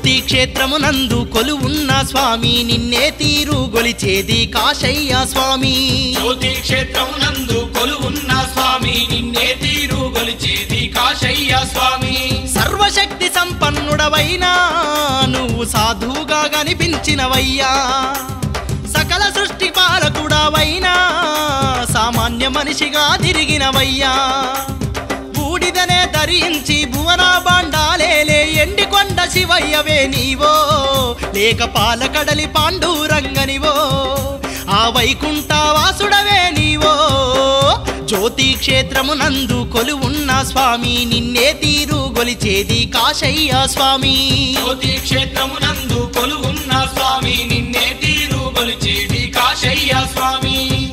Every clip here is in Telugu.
జ్యోతి క్షేత్రమునందు కొలువున్న స్వామి నిన్నే తీరు గొలిచేది కాశయ్య స్వామి జ్యోతి క్షేత్రం నందు కొలువున్న స్వామి నిన్నే తీరు గొలిచేది కాశయ్య స్వామి సర్వశక్తి సంపన్నుడవైనా నువ్వు సాధువుగా కనిపించినవయ్యా సకల సృష్టి పాలకుడవైనా సామాన్య మనిషిగా తిరిగినవయ్యా బూడిదనే ధరించి భువన బాండాలేలే ఎండికొండ శివయ్యవే నీవో లేక పాలకడలి పాండూరంగనివో ఆ వైకుంఠ వాసుడవే నీవో జ్యోతి క్షేత్రమునందు కొలువున్న స్వామి నిన్నే తీరు గొలిచేది కాశయ్య స్వామి జ్యోతి క్షేత్రం నందు కొలువున్న స్వామి నిన్నే తీరు గొలిచేది కాశయ్య స్వామి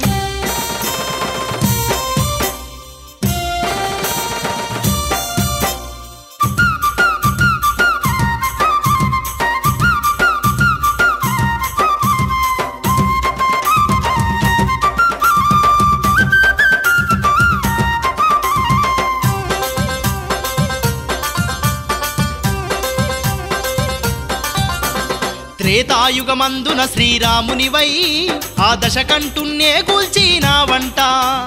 త్రేతాయుగమందున శ్రీరామునివై ఆ దశకంటున్నే కూల్చినావంట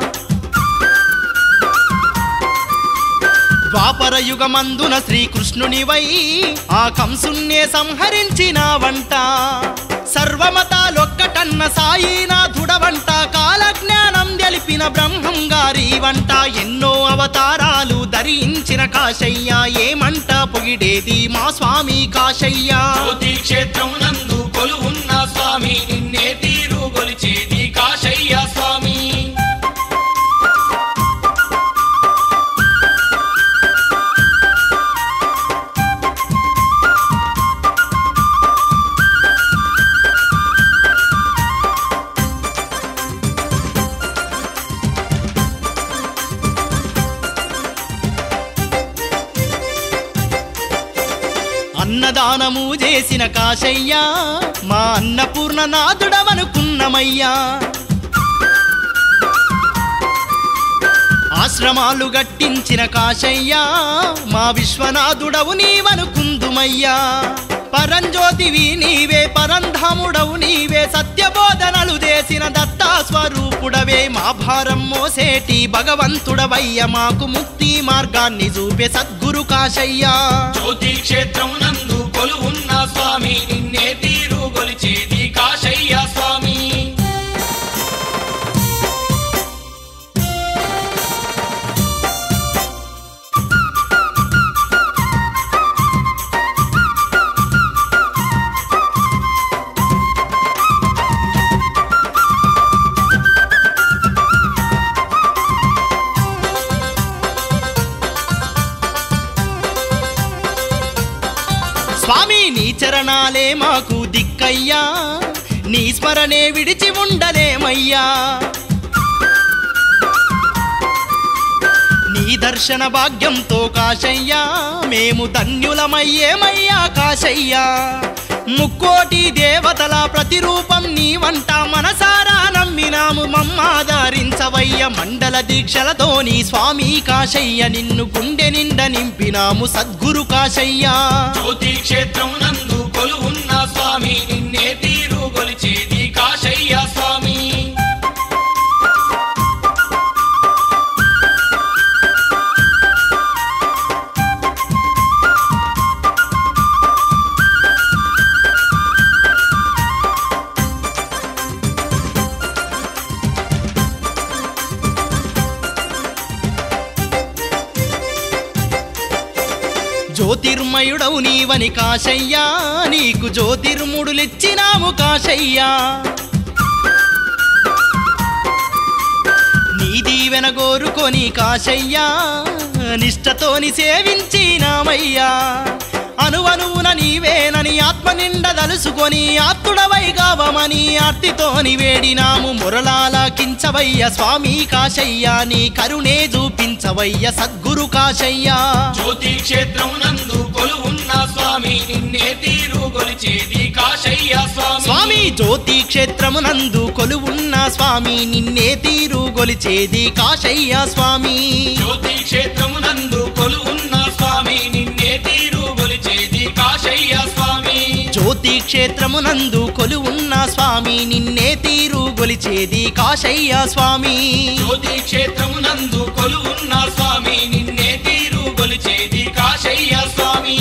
ద్వాపర యుగమందున శ్రీకృష్ణునివై ఆ కంసున్నే సంహరించినావంట సర్వమతాలొక్కటన్న సాయినాథుడవంట కాలజ్ఞానం తెలిపిన బ్రహ్మం గారి వంట ఎన్నో అవతారాలు ధరించిన కాశయ్య ఏమంట పొగిడేది మా స్వామి కాశయ్య జ్యోతి క్షేత్రం నందు కొలువున్న స్వామి నిన్నే తీరు గొలిచేది కాశయ్య స్వామి అన్నదానము చేసిన కాశయ్య మా అన్నపూర్ణ నాథుడవనుకున్నమయ్యా ఆశ్రమాలు గట్టించిన కాశయ్య మా విశ్వనాథుడవు నీవనుకుందుమయ్యా పరంజ్యోతివి నీవే పరంధాముడవు నీవే సత్యబోధనలు చేసిన దత్తా స్వరూపుడవే మా భారం మోసేటి భగవంతుడవయ్య మాకు ముక్తి మార్గాన్ని చూపే సద్గురు కాశయ్యా జ్యోతి క్షేత్రం నందు కొలువున్న స్వామి నిన్నే తీరు గొలిచేది కాశయ్య స్వామి స్వామి నీ చరణాలే మాకు దిక్కయ్యా నీ స్మరణే విడిచి ఉండలేమయ్యా నీ దర్శన భాగ్యంతో కాశయ్యా మేము ధన్యులమయ్యేమయ్యా కాశయ్యా ముక్కోటి దేవతల ప్రతిరూపం నీ వంట మనసారా నమ్మినాము మమ్మాదారించవయ్య మండల దీక్షలతోని స్వామి కాశయ్య నిన్ను గుండె నిండ నింపినాము సద్గురు కాశయ్యా జ్యోతి క్షేత్రం నందు కొలువున్న స్వామి నిన్నే తీరు గొలిచేది కాశయ్య స్వామి జ్యోతిర్మయుడవు నీవని కాశయ్యా నీకు జ్యోతిర్ముడులిచ్చినాము కాశయ్యా నీ దీవెన గోరుకొని కాశయ్యా నిష్టతోని సేవించినామయ్యా అనువనువున నీవేనని ఆత్మ నిండ దలుసుకొని ఆత్తుడవై గావమని ఆర్తితోని వేడినాము మురళాలకించవయ్య స్వామి కాశయ్య నీ కరుణే చూపించవయ్య సద్గురు కాశయ్య జ్యోతి క్షేత్రం నందు కొలువున్న స్వామి నిన్నే తీరు గొలిచేది కాశయ్య స్వామి స్వామి జ్యోతి క్షేత్రమునందు కొలువున్న స్వామి నిన్నే తీరు గొలిచేది కాశయ్య స్వామి జ్యోతి క్షేత్రం నందు కొలువున్న స్వామి నిన్నే తీరు గొలిచేది కాశయ్య స్వామి క్షేత్రమునందు కొలువున్న స్వామి నిన్నే తీరు గొలిచేది కాశయ్య స్వామి జ్యోతి క్షేత్రమునందు కొలువున్న స్వామి నిన్నే తీరు గొలిచేది కాశయ్య స్వామి